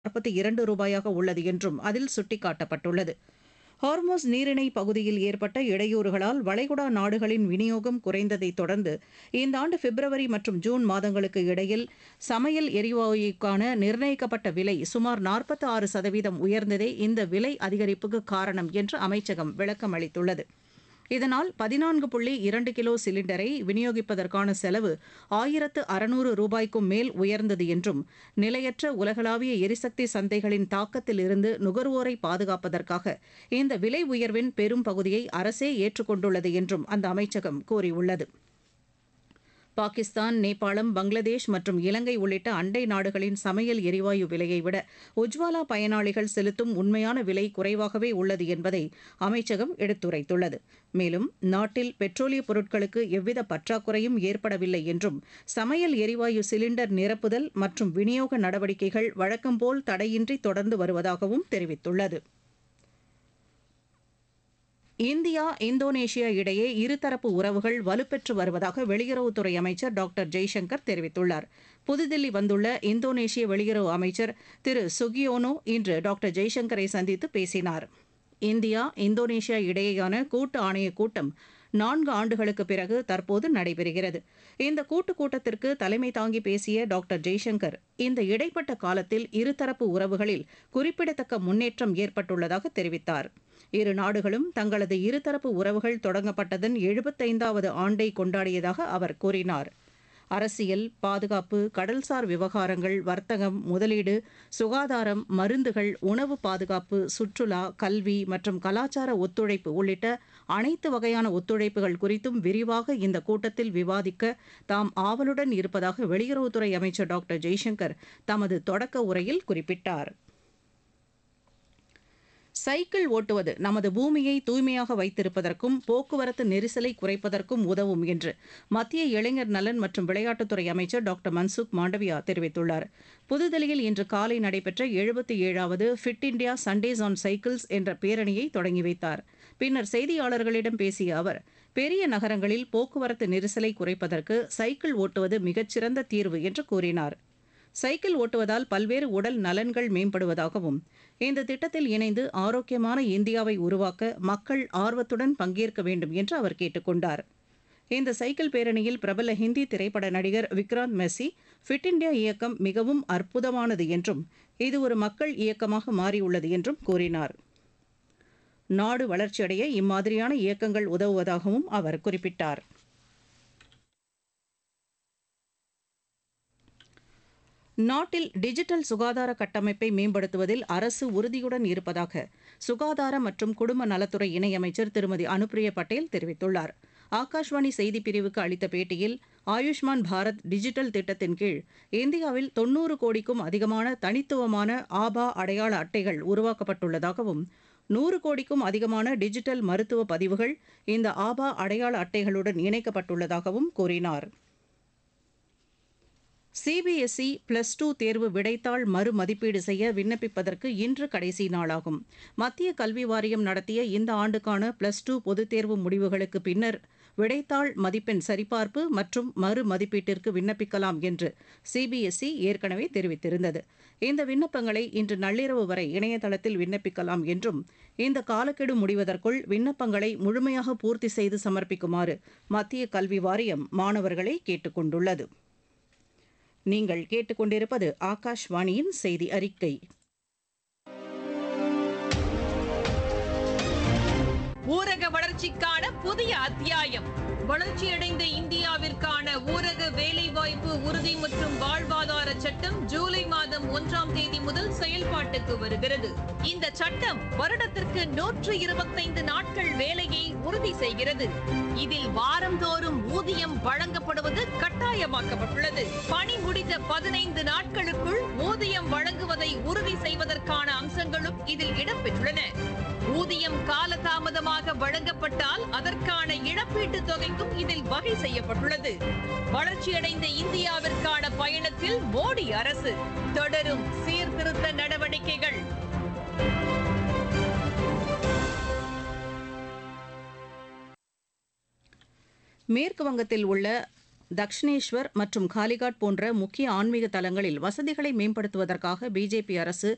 நாற்பத்தி இரண்டு ரூபாயாக உள்ளது என்றும் அதில் சுட்டிக்காட்டப்பட்டுள்ளது ஹார்மோஸ் நீரிணை பகுதியில் ஏற்பட்ட இடையூறுகளால் வளைகுடா நாடுகளின் விநியோகம் குறைந்ததைத் தொடர்ந்து இந்த ஆண்டு பிப்ரவரி மற்றும் ஜூன் மாதங்களுக்கு இடையில் சமையல் எரிவாயுக்கான நிர்ணயிக்கப்பட்ட விலை சுமார் நாற்பத்தி ஆறு சதவீதம் உயர்ந்ததே இந்த விலை அதிகரிப்புக்கு காரணம் என்று அமைச்சகம் விளக்கம் அளித்துள்ளது இதனால் பதினான்கு புள்ளி இரண்டு கிலோ சிலிண்டரை விநியோகிப்பதற்கான செலவு ஆயிரத்து அறுநூறு ரூபாய்க்கும் மேல் உயர்ந்தது என்றும் நிலையற்ற உலகளாவிய எரிசக்தி சந்தைகளின் தாக்கத்திலிருந்து நுகர்வோரை பாதுகாப்பதற்காக இந்த விலை உயர்வின் பெரும் பகுதியை அரசே ஏற்றுக்கொண்டுள்ளது என்றும் அந்த அமைச்சகம் கூறியுள்ளது பாகிஸ்தான் நேபாளம் பங்களாதேஷ் மற்றும் இலங்கை உள்ளிட்ட அண்டை நாடுகளின் சமையல் எரிவாயு விலையை விட உஜ்வாலா பயனாளிகள் செலுத்தும் உண்மையான விலை குறைவாகவே உள்ளது என்பதை அமைச்சகம் எடுத்துரைத்துள்ளது மேலும் நாட்டில் பெட்ரோலிய பொருட்களுக்கு எவ்வித பற்றாக்குறையும் ஏற்படவில்லை என்றும் சமையல் எரிவாயு சிலிண்டர் நிரப்புதல் மற்றும் விநியோக நடவடிக்கைகள் வழக்கம்போல் தடையின்றி தொடர்ந்து வருவதாகவும் தெரிவித்துள்ளது இந்தியா இந்தோனேஷியா இடையே இருதரப்பு உறவுகள் வலுப்பெற்று வருவதாக வெளியுறவுத்துறை அமைச்சர் டாக்டர் ஜெய்சங்கர் தெரிவித்துள்ளார் புதுதில்லி வந்துள்ள இந்தோனேஷிய வெளியுறவு அமைச்சர் திரு சுகியோனோ இன்று டாக்டர் ஜெய்சங்கரை சந்தித்து பேசினார் இந்தியா இந்தோனேஷியா இடையேயான கூட்டு ஆணைய கூட்டம் நான்கு ஆண்டுகளுக்கு பிறகு தற்போது நடைபெறுகிறது இந்த கூட்டு கூட்டத்திற்கு தலைமை தாங்கி பேசிய டாக்டர் ஜெய்சங்கர் இந்த இடைப்பட்ட காலத்தில் இருதரப்பு உறவுகளில் குறிப்பிடத்தக்க முன்னேற்றம் ஏற்பட்டுள்ளதாக தெரிவித்தார் இரு நாடுகளும் தங்களது இருதரப்பு உறவுகள் தொடங்கப்பட்டதன் எழுபத்தைந்தாவது ஆண்டை கொண்டாடியதாக அவர் கூறினார் அரசியல் பாதுகாப்பு கடல்சார் விவகாரங்கள் வர்த்தகம் முதலீடு சுகாதாரம் மருந்துகள் உணவு பாதுகாப்பு சுற்றுலா கல்வி மற்றும் கலாச்சார ஒத்துழைப்பு உள்ளிட்ட அனைத்து வகையான ஒத்துழைப்புகள் குறித்தும் விரிவாக இந்த கூட்டத்தில் விவாதிக்க தாம் ஆவலுடன் இருப்பதாக வெளியுறவுத்துறை அமைச்சர் டாக்டர் ஜெய்சங்கர் தமது தொடக்க உரையில் குறிப்பிட்டார் சைக்கிள் ஓட்டுவது நமது பூமியை தூய்மையாக வைத்திருப்பதற்கும் போக்குவரத்து நெரிசலை குறைப்பதற்கும் உதவும் என்று மத்திய இளைஞர் நலன் மற்றும் விளையாட்டுத்துறை அமைச்சர் டாக்டர் மன்சுக் மாண்டவியா தெரிவித்துள்ளார் புதுதில்லியில் இன்று காலை நடைபெற்ற எழுபத்தி ஏழாவது fit India Sundays on cycles என்ற பேரணியை தொடங்கி வைத்தார் பின்னர் செய்தியாளர்களிடம் பேசிய அவர் பெரிய நகரங்களில் போக்குவரத்து நெரிசலை குறைப்பதற்கு சைக்கிள் ஓட்டுவது மிகச்சிறந்த தீர்வு என்று கூறினார் சைக்கிள் ஓட்டுவதால் பல்வேறு உடல் நலன்கள் மேம்படுவதாகவும் இந்த திட்டத்தில் இணைந்து ஆரோக்கியமான இந்தியாவை உருவாக்க மக்கள் ஆர்வத்துடன் பங்கேற்க வேண்டும் என்று அவர் கேட்டுக்கொண்டார் இந்த சைக்கிள் பேரணியில் பிரபல ஹிந்தி திரைப்பட நடிகர் விக்ராந்த் மெஸ்ஸி ஃபிட் இண்டியா இயக்கம் மிகவும் அற்புதமானது என்றும் இது ஒரு மக்கள் இயக்கமாக மாறியுள்ளது என்றும் கூறினார் நாடு வளர்ச்சியடைய இம்மாதிரியான இயக்கங்கள் உதவுவதாகவும் அவர் குறிப்பிட்டார் நாட்டில் டிஜிட்டல் சுகாதார கட்டமைப்பை மேம்படுத்துவதில் அரசு உறுதியுடன் இருப்பதாக சுகாதார மற்றும் குடும்ப நலத்துறை இணையமைச்சர் திருமதி அனுப்பிரிய பட்டேல் தெரிவித்துள்ளார் ஆகாஷ்வாணி செய்திப் பிரிவுக்கு அளித்த பேட்டியில் ஆயுஷ்மான் பாரத் டிஜிட்டல் திட்டத்தின் கீழ் இந்தியாவில் தொன்னூறு கோடிக்கும் அதிகமான தனித்துவமான ஆபா அடையாள அட்டைகள் உருவாக்கப்பட்டுள்ளதாகவும் நூறு கோடிக்கும் அதிகமான டிஜிட்டல் மருத்துவ பதிவுகள் இந்த ஆபா அடையாள அட்டைகளுடன் இணைக்கப்பட்டுள்ளதாகவும் கூறினார் சிபிஎஸ்இ பிளஸ் டூ தேர்வு விடைத்தாள் மறுமதிப்பீடு செய்ய விண்ணப்பிப்பதற்கு இன்று கடைசி நாளாகும் மத்திய கல்வி வாரியம் நடத்திய இந்த ஆண்டுக்கான பிளஸ் டூ பொதுத் தேர்வு முடிவுகளுக்கு பின்னர் விடைத்தாள் மதிப்பெண் சரிபார்ப்பு மற்றும் மறு மதிப்பீட்டிற்கு விண்ணப்பிக்கலாம் என்று சிபிஎஸ்இ ஏற்கனவே தெரிவித்திருந்தது இந்த விண்ணப்பங்களை இன்று நள்ளிரவு வரை இணையதளத்தில் விண்ணப்பிக்கலாம் என்றும் இந்த காலக்கெடு முடிவதற்குள் விண்ணப்பங்களை முழுமையாக பூர்த்தி செய்து சமர்ப்பிக்குமாறு மத்திய கல்வி வாரியம் மாணவர்களை கேட்டுக் கொண்டுள்ளது நீங்கள் கேட்டுக்கொண்டிருப்பது ஆகாஷ்வாணியின் செய்தி அறிக்கை ஊரக வளர்ச்சிக்கான புதிய அத்தியாயம் வளர்ச்சியடைந்த இந்தியாவிற்கான ஊரக வேலைவாய்ப்பு உறுதி மற்றும் வாழ்வாதார சட்டம் ஜூலை மாதம் ஒன்றாம் தேதி முதல் செயல்பாட்டுக்கு வருகிறது இந்த சட்டம் வருடத்திற்கு நூற்று இருபத்தைந்து நாட்கள் வேலையை உறுதி செய்கிறது இதில் வாரந்தோறும் ஊதியம் வழங்கப்படுவது கட்டாயமாக்கப்பட்டுள்ளது பணி முடிந்த பதினைந்து நாட்களுக்குள் ஊதியம் வழங்குவதை உறுதி செய்வதற்கான அம்சங்களும் இதில் இடம்பெற்றுள்ளன ஊதியம் காலதாமதமாக வழங்கப்பட்டால் அதற்கான இழப்பீட்டுத் தொகைக்கும் இதில் வகை செய்யப்பட்டுள்ளது வளர்ச்சியடைந்த இந்தியாவிற்கான பயணத்தில் மோடி அரசு தொடரும் சீர்திருத்த நடவடிக்கைகள் மேற்கு வங்கத்தில் உள்ள தக்ஷிணேஸ்வர் மற்றும் காலிகாட் போன்ற முக்கிய ஆன்மீக தலங்களில் வசதிகளை மேம்படுத்துவதற்காக பிஜேபி அரசு